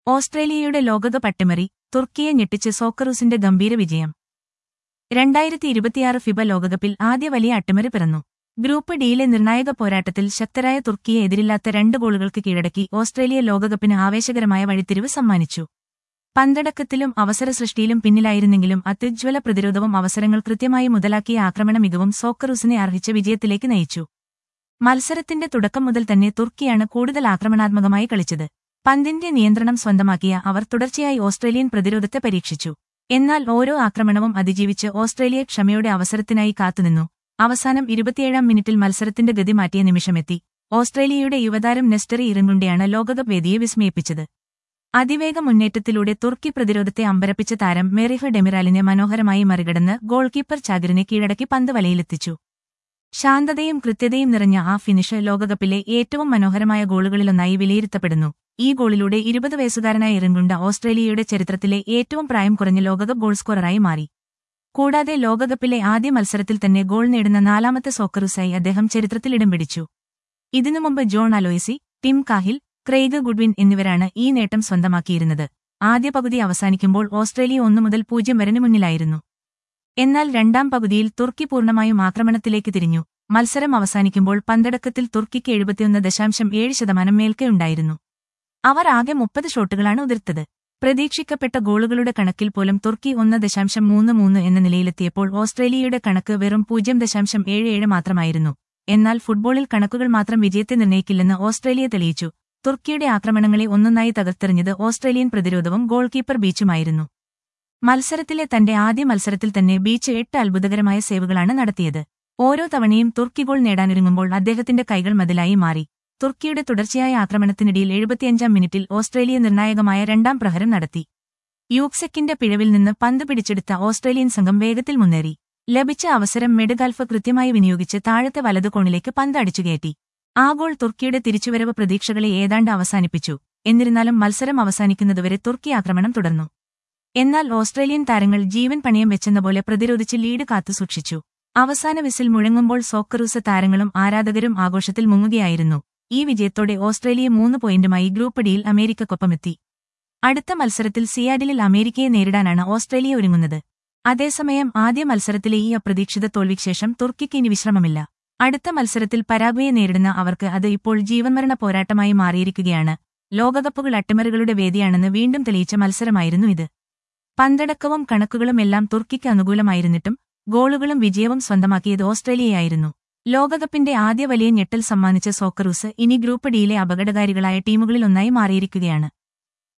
ഓസ്ട്രേലിയയുടെ ലോകകപ്പ് അട്ടിമറി തുർക്കിയെ ഞെട്ടിച്ച് സോക്കറൂസിന്റെ ഗംഭീര വിജയം രണ്ടായിരത്തി ഇരുപത്തിയാറ് ഫിബ ലോകകപ്പിൽ ആദ്യ വലിയ അട്ടിമറി പിറന്നു ഗ്രൂപ്പ് ഡിയിലെ നിർണായക പോരാട്ടത്തിൽ ശക്തരായ തുർക്കിയെ എതിരില്ലാത്ത രണ്ട് ഗോളുകൾക്ക് കീഴടക്കി ഓസ്ട്രേലിയ ലോകകപ്പിന് ആവേശകരമായ വഴിത്തിരിവ് സമ്മാനിച്ചു പന്തടക്കത്തിലും അവസര സൃഷ്ടിയിലും പിന്നിലായിരുന്നെങ്കിലും അത്യുജ്വല പ്രതിരോധവും അവസരങ്ങൾ കൃത്യമായി മുതലാക്കിയ ആക്രമണ മികവും സോക്കറൂസിനെ അർഹിച്ച വിജയത്തിലേക്ക് നയിച്ചു മത്സരത്തിന്റെ തുടക്കം മുതൽ തന്നെ തുർക്കിയാണ് കൂടുതൽ ആക്രമണാത്മകമായി കളിച്ചത് പന്തിന്റെ നിയന്ത്രണം സ്വന്തമാക്കിയ അവർ തുടർച്ചയായി ഓസ്ട്രേലിയൻ പ്രതിരോധത്തെ പരീക്ഷിച്ചു എന്നാൽ ഓരോ ആക്രമണവും അതിജീവിച്ച് ഓസ്ട്രേലിയ ക്ഷമയോടെ അവസരത്തിനായി കാത്തുനിന്നു അവസാനം ഇരുപത്തിയേഴാം മിനിറ്റിൽ മത്സരത്തിന്റെ ഗതി മാറ്റിയ നിമിഷമെത്തി ഓസ്ട്രേലിയയുടെ യുവതാരം നെസ്റ്ററി ഇറങ്ങുണ്ടിയാണ് ലോകകപ്പ് വേദിയെ വിസ്മയിപ്പിച്ചത് അതിവേഗ മുന്നേറ്റത്തിലൂടെ തുർക്കി പ്രതിരോധത്തെ അമ്പരപ്പിച്ച താരം മെറിഫ് ഡെമിറാലിനെ മനോഹരമായി മറികടന്ന് ഗോൾ കീപ്പർ ചാഗറിനെ കീഴടക്കി പന്ത് വലയിലെത്തിച്ചു ശാന്തതയും കൃത്യതയും നിറഞ്ഞ ആ ഫിനിഷ് ലോകകപ്പിലെ ഏറ്റവും മനോഹരമായ ഗോളുകളിലൊന്നായി വിലയിരുത്തപ്പെടുന്നു ഈ ഗോളിലൂടെ ഇരുപത് വയസ്സുകാരനായ ഇറങ്ങുണ്ട ഓസ്ട്രേലിയയുടെ ചരിത്രത്തിലെ ഏറ്റവും പ്രായം കുറഞ്ഞ ലോകകപ്പ് ഗോൾ സ്കോററായി മാറി കൂടാതെ ലോകകപ്പിലെ ആദ്യ മത്സരത്തിൽ തന്നെ ഗോൾ നേടുന്ന നാലാമത്തെ സോക്കറുസായി അദ്ദേഹം ചരിത്രത്തിൽ ഇടം പിടിച്ചു ഇതിനു മുമ്പ് John Aloisi Tim Cahill Craig Goodwin എന്നിവരാണ് ഈ നേട്ടം സ്വന്തമാക്കിയിരുന്നത് ആദ്യ പകുതി അവസാനിക്കുമ്പോൾ ഓസ്ട്രേലിയ ഒന്നു മുതൽ പൂജ്യം വരന് മുന്നിലായിരുന്നു എന്നാൽ രണ്ടാം പകുതിയിൽ തുർക്കി പൂർണ്ണമായും ആക്രമണത്തിലേക്ക് തിരിഞ്ഞു മത്സരം അവസാനിക്കുമ്പോൾ പന്തടക്കത്തിൽ തുർക്കിക്ക് എഴുപത്തിയൊന്ന് ദശാംശം ഏഴ് ശതമാനം മേൽക്കെയുണ്ടായിരുന്നു അവർ ആകെ മുപ്പത് ഷോട്ടുകളാണ് ഉതിർത്തത് പ്രതീക്ഷിക്കപ്പെട്ട ഗോളുകളുടെ കണക്കിൽ പോലും തുർക്കി ഒന്ന് ദശാംശം മൂന്ന് മൂന്ന് എന്ന നിലയിലെത്തിയപ്പോൾ ഓസ്ട്രേലിയയുടെ കണക്ക് വെറും പൂജ്യം ദശാംശം ഏഴ് ഏഴ് മാത്രമായിരുന്നു എന്നാൽ ഫുട്ബോളിൽ കണക്കുകൾ മാത്രം വിജയത്തെ നിർണ്ണയിക്കില്ലെന്ന് ഓസ്ട്രേലിയ തെളിയിച്ചു തുർക്കിയുടെ ആക്രമണങ്ങളെ ഒന്നൊന്നായി തകർത്തെറിഞ്ഞത് ഓസ്ട്രേലിയൻ പ്രതിരോധവും ഗോൾ കീപ്പർ ബീച്ചുമായിരുന്നു മത്സരത്തിലെ തന്റെ ആദ്യ മത്സരത്തിൽ തന്നെ ബീച്ച് എട്ട് അത്ഭുതകരമായ സേവുകളാണ് നടത്തിയത് ഓരോ തവണയും തുർക്കി ഗോൾ നേടാനൊരുങ്ങുമ്പോൾ അദ്ദേഹത്തിന്റെ കൈകൾ മതിലായി മാറി തുർക്കിയുടെ തുടർച്ചയായ ആക്രമണത്തിനിടയിൽ എഴുപത്തിയഞ്ചാം മിനിറ്റിൽ ഓസ്ട്രേലിയ നിർണായകമായ രണ്ടാം പ്രഹരം നടത്തി യൂക്സെക്കിന്റെ പിഴവിൽ നിന്ന് പന്ത് പിടിച്ചെടുത്ത ഓസ്ട്രേലിയൻ സംഘം വേഗത്തിൽ മുന്നേറി ലഭിച്ച അവസരം മെഡഗാൽഫ് കൃത്യമായി വിനിയോഗിച്ച് താഴത്തെ വലതു കോണിലേക്ക് പന്ത് അടിച്ചുകയറ്റി ആ ഗോൾ തുർക്കിയുടെ തിരിച്ചുവരവ് പ്രതീക്ഷകളെ ഏതാണ്ട് അവസാനിപ്പിച്ചു എന്നിരുന്നാലും മത്സരം അവസാനിക്കുന്നതുവരെ തുർക്കി ആക്രമണം തുടർന്നു എന്നാൽ ഓസ്ട്രേലിയൻ താരങ്ങൾ ജീവൻ പണയം വെച്ചെന്ന പോലെ പ്രതിരോധിച്ച് ലീഡ് കാത്തുസൂക്ഷിച്ചു അവസാന വിസിൽ മുഴങ്ങുമ്പോൾ സോക്കറൂസ് താരങ്ങളും ആരാധകരും ആഘോഷത്തിൽ മുങ്ങുകയായിരുന്നു ഈ വിജയത്തോടെ ഓസ്ട്രേലിയ മൂന്ന് പോയിന്റുമായി ഗ്രൂപ്പ് ഡിയിൽ അമേരിക്കക്കൊപ്പമെത്തി അടുത്ത മത്സരത്തിൽ സിയാഡിലിൽ അമേരിക്കയെ നേരിടാനാണ് ഓസ്ട്രേലിയ ഒരുങ്ങുന്നത് അതേസമയം ആദ്യ മത്സരത്തിലെ ഈ അപ്രതീക്ഷിത തോൽവിക്ക് ശേഷം തുർക്കിക്ക് ഇനി വിശ്രമമില്ല അടുത്ത മത്സരത്തിൽ പരാഗ്വയെ നേരിടുന്ന അവർക്ക് അത് ഇപ്പോൾ ജീവൻമരണ പോരാട്ടമായി മാറിയിരിക്കുകയാണ് ലോകകപ്പുകൾ അട്ടിമറികളുടെ വേദിയാണെന്ന് വീണ്ടും തെളിയിച്ച മത്സരമായിരുന്നു ഇത് പന്തടക്കവും കണക്കുകളും എല്ലാം തുർക്കിക്ക് അനുകൂലമായിരുന്നിട്ടും ഗോളുകളും വിജയവും സ്വന്തമാക്കിയത് ഓസ്ട്രേലിയയായിരുന്നു ലോകകപ്പിന്റെ ആദ്യ വലിയ ഞെട്ടൽ സമ്മാനിച്ച സോക്കറൂസ് ഇനി ഗ്രൂപ്പ് ഡിയിലെ അപകടകാരികളായ ടീമുകളിലൊന്നായി മാറിയിരിക്കുകയാണ്